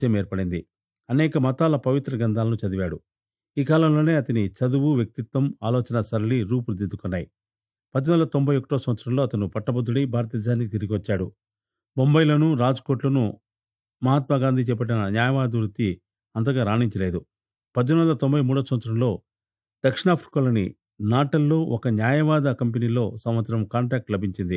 సామర్థ్యం ఏర్పడింది అనేక మతాల పవిత్ర గ్రంథాలను చదివాడు ఈ కాలంలోనే అతని చదువు వ్యక్తిత్వం ఆలోచన సరళి రూపుదిద్దుకున్నాయి పద్దెనిమిది వందల తొంభై ఒకటో సంవత్సరంలో అతను పట్టభద్రుడై భారతదేశానికి తిరిగి వచ్చాడు బొంబాయిలోను రాజ్కోట్లోను మహాత్మా గాంధీ చేపట్టిన న్యాయవాద వృత్తి అంతగా రాణించలేదు పద్దెనిమిది వందల తొంభై మూడో సంవత్సరంలో దక్షిణాఫ్రికాలోని నాటల్లో ఒక న్యాయవాద కంపెనీలో సంవత్సరం కాంట్రాక్ట్ లభించింది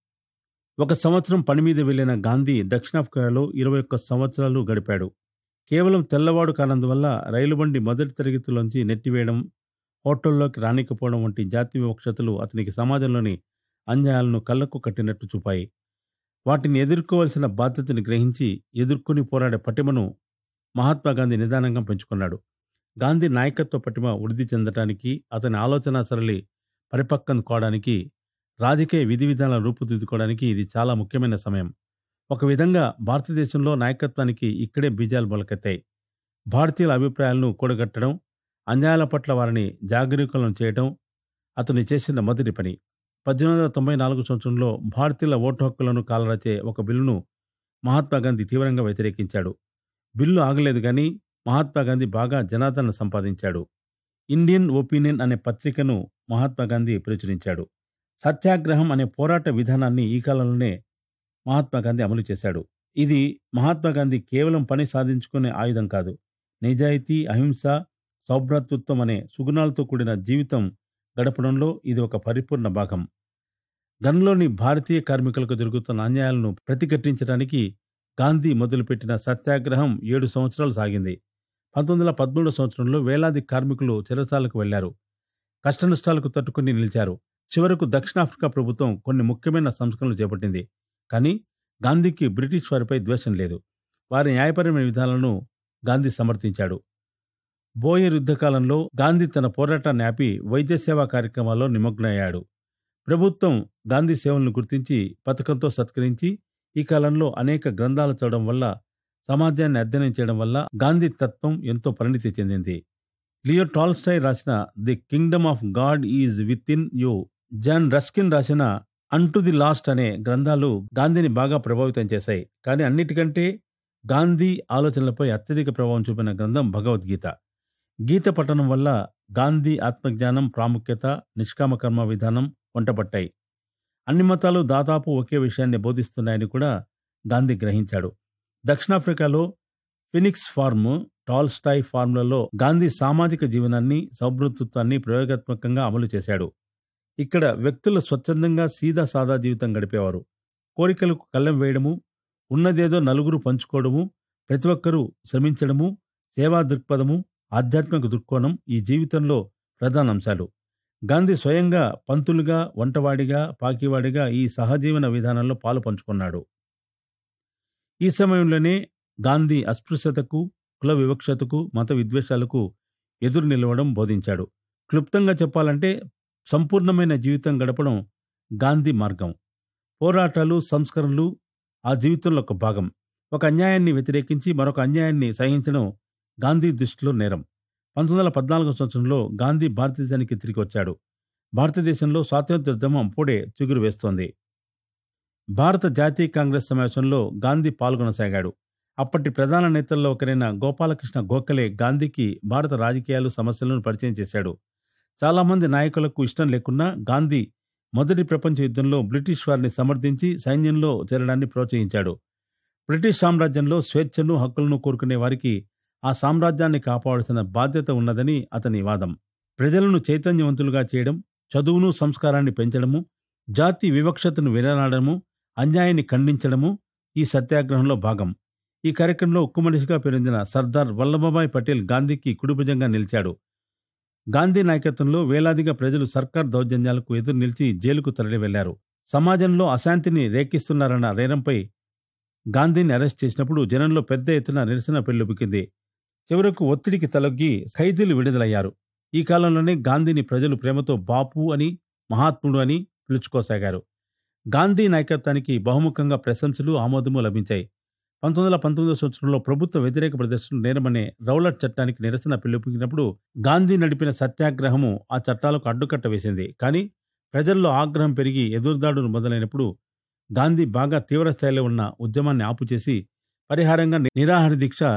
ఒక సంవత్సరం పని మీద వెళ్లిన గాంధీ దక్షిణాఫ్రికాలో ఇరవై ఒక్క సంవత్సరాలు గడిపాడు కేవలం తెల్లవాడు కానందువల్ల రైలు బండి మొదటి తరగతిలోంచి నెట్టివేయడం హోటల్లోకి రానికపోవడం వంటి జాతి వివక్షతలు అతనికి సమాజంలోని అన్యాయాలను కళ్లకు కట్టినట్టు చూపాయి వాటిని ఎదుర్కోవలసిన బాధ్యతని గ్రహించి ఎదుర్కొని పోరాడే పటిమను మహాత్మా గాంధీ నిదానంగా పెంచుకున్నాడు గాంధీ నాయకత్వ పటిమ వృద్ధి చెందటానికి అతని ఆలోచన సరళి పరిపక్వం కావడానికి రాజకీయ విధి విధానాలను రూపుదిద్దుకోవడానికి ఇది చాలా ముఖ్యమైన సమయం ఒక విధంగా భారతదేశంలో నాయకత్వానికి ఇక్కడే బీజాలు మొలకెత్తాయి భారతీయుల అభిప్రాయాలను కూడగట్టడం అన్యాయాల పట్ల వారిని జాగరూకులను చేయడం అతను చేసిన మొదటి పని పద్దెనిమిది వందల తొంభై నాలుగు సంవత్సరంలో భారతీయుల ఓటు హక్కులను కాలరాచే ఒక బిల్లును మహాత్మా గాంధీ తీవ్రంగా వ్యతిరేకించాడు బిల్లు ఆగలేదు కానీ మహాత్మా గాంధీ బాగా జనాదరణ సంపాదించాడు ఇండియన్ ఒపీనియన్ అనే పత్రికను మహాత్మా గాంధీ ప్రచురించాడు సత్యాగ్రహం అనే పోరాట విధానాన్ని ఈ కాలంలోనే మహాత్మా గాంధీ అమలు చేశాడు ఇది మహాత్మా గాంధీ కేవలం పని సాధించుకునే ఆయుధం కాదు నిజాయితీ అహింస సౌభ్రాతృత్వం అనే సుగుణాలతో కూడిన జీవితం గడపడంలో ఇది ఒక పరిపూర్ణ భాగం గన్లోని భారతీయ కార్మికులకు జరుగుతున్న అన్యాయాలను ప్రతిఘటించడానికి గాంధీ మొదలుపెట్టిన సత్యాగ్రహం ఏడు సంవత్సరాలు సాగింది పంతొమ్మిది వందల పదమూడో సంవత్సరంలో వేలాది కార్మికులు చెరసాలకు వెళ్లారు కష్టనష్టాలకు తట్టుకుని నిలిచారు చివరకు దక్షిణాఫ్రికా ప్రభుత్వం కొన్ని ముఖ్యమైన సంస్కరణలు చేపట్టింది కానీ గాంధీకి బ్రిటిష్ వారిపై ద్వేషం లేదు వారి న్యాయపరమైన విధానాలను గాంధీ సమర్థించాడు బోయర్ యుద్ధకాలంలో గాంధీ తన పోరాటాన్ని ఆపి వైద్య సేవా కార్యక్రమాల్లో నిమగ్నయ్యాడు ప్రభుత్వం గాంధీ సేవలను గుర్తించి పథకంతో సత్కరించి ఈ కాలంలో అనేక గ్రంథాలు చదవడం వల్ల సమాజాన్ని అధ్యయనం చేయడం వల్ల గాంధీ తత్వం ఎంతో పరిణితి చెందింది లియో టాల్స్టాయ్ రాసిన The Kingdom of God Is Within You John Ruskin రాసిన అంటు ది లాస్ట్ అనే గ్రంథాలు గాంధీని బాగా ప్రభావితం చేశాయి కానీ అన్నిటికంటే గాంధీ ఆలోచనలపై అత్యధిక ప్రభావం చూపిన గ్రంథం భగవద్గీత గీత పఠనం వల్ల గాంధీ ఆత్మజ్ఞానం ప్రాముఖ్యత నిష్కామ కర్మ విధానం వంటపట్టాయి అన్ని మతాలు దాదాపు ఒకే విషయాన్ని బోధిస్తున్నాయని కూడా గాంధీ గ్రహించాడు దక్షిణాఫ్రికాలో ఫినిక్స్ ఫార్మ్ టాల్స్టాయ్ ఫార్మ్లలో గాంధీ సామాజిక జీవనాన్ని సౌభృతత్వాన్ని ప్రయోగాత్మకంగా అమలు చేశాడు ఇక్కడ వ్యక్తులు స్వచ్ఛందంగా సీదా సాదా జీవితం గడిపేవారు కోరికలకు కళ్ళెం వేయడము ఉన్నదేదో నలుగురు పంచుకోవడము ప్రతి ఒక్కరూ శ్రమించడము సేవా దృక్పథము ఆధ్యాత్మిక దృక్కోణం ఈ జీవితంలో ప్రధాన అంశాలు గాంధీ స్వయంగా పంతులుగా వంటవాడిగా పాకివాడిగా ఈ సహజీవన విధానంలో పాలు పంచుకున్నాడు ఈ సమయంలోనే గాంధీ అస్పృశ్యతకు కుల వివక్షతకు మత విద్వేషాలకు ఎదురు నిలవడం బోధించాడు క్లుప్తంగా చెప్పాలంటే సంపూర్ణమైన జీవితం గడపడం గాంధీ మార్గం పోరాటాలు సంస్కరణలు ఆ జీవితంలో ఒక భాగం ఒక అన్యాయాన్ని వ్యతిరేకించి మరొక అన్యాయాన్ని సహించడం గాంధీ దృష్టిలో నేరం పంతొమ్మిది వందల పద్నాలుగో సంవత్సరంలో గాంధీ భారతదేశానికి తిరిగి వచ్చాడు భారతదేశంలో స్వాతంత్రోద్యమం అప్పుడే చిగురు వేస్తోంది భారత జాతీయ కాంగ్రెస్ సమావేశంలో గాంధీ పాల్గొనసాగాడు అప్పటి ప్రధాన నేతల్లో ఒకరైన గోపాలకృష్ణ గోఖలే గాంధీకి భారత రాజకీయాలు సమస్యలను పరిచయం చేశాడు చాలామంది నాయకులకు ఇష్టం లేకున్నా గాంధీ మొదటి ప్రపంచ యుద్ధంలో బ్రిటిష్ వారిని సమర్థించి సైన్యంలో చేరడాన్ని ప్రోత్సహించాడు బ్రిటిష్ సామ్రాజ్యంలో స్వేచ్ఛను హక్కులను కోరుకునే వారికి ఆ సామ్రాజ్యాన్ని కాపాడాల్సిన బాధ్యత ఉన్నదని అతని వాదం ప్రజలను చైతన్యవంతులుగా చేయడం చదువును సంస్కారాన్ని పెంచడము జాతి వివక్షతను విననాడము అన్యాయాన్ని ఖండించడము ఈ సత్యాగ్రహంలో భాగం ఈ కార్యక్రమంలో ఉక్కు మనిషిగా పేరొందిన సర్దార్ వల్లభభాయ్ పటేల్ గాంధీకి కుడిభుజంగా నిలిచాడు గాంధీ నాయకత్వంలో వేలాదిగా ప్రజలు సర్కార్ దౌర్జన్యాలకు ఎదురు నిలిచి జైలుకు తరలి వెళ్లారు సమాజంలో అశాంతిని రేకిస్తున్నారన్న నేరంపై గాంధీని అరెస్ట్ చేసినప్పుడు జనంలో పెద్ద ఎత్తున నిరసన పెళ్లుబికింది చివరకు ఒత్తిడికి తలొగ్గి ఖైదీలు విడుదలయ్యారు ఈ కాలంలోనే గాంధీని ప్రజలు ప్రేమతో బాపు అని మహాత్ముడు అని పిలుచుకోసాగారు గాంధీ నాయకత్వానికి బహుముఖంగా ప్రశంసలు ఆమోదము లభించాయి పంతొమ్మిది వందల పంతొమ్మిదో సంవత్సరంలో ప్రభుత్వ వ్యతిరేక ప్రదర్శనలు నేరమనే రౌలట్ చట్టానికి నిరసన పిలుపుకినప్పుడు గాంధీ నడిపిన సత్యాగ్రహము ఆ చట్టాలకు అడ్డుకట్ట వేసింది కానీ ప్రజల్లో ఆగ్రహం పెరిగి ఎదురుదాడులు మొదలైనప్పుడు గాంధీ బాగా తీవ్ర స్థాయిలో ఉన్న ఉద్యమాన్ని ఆపుచేసి పరిహారంగా నిరాహార దీక్ష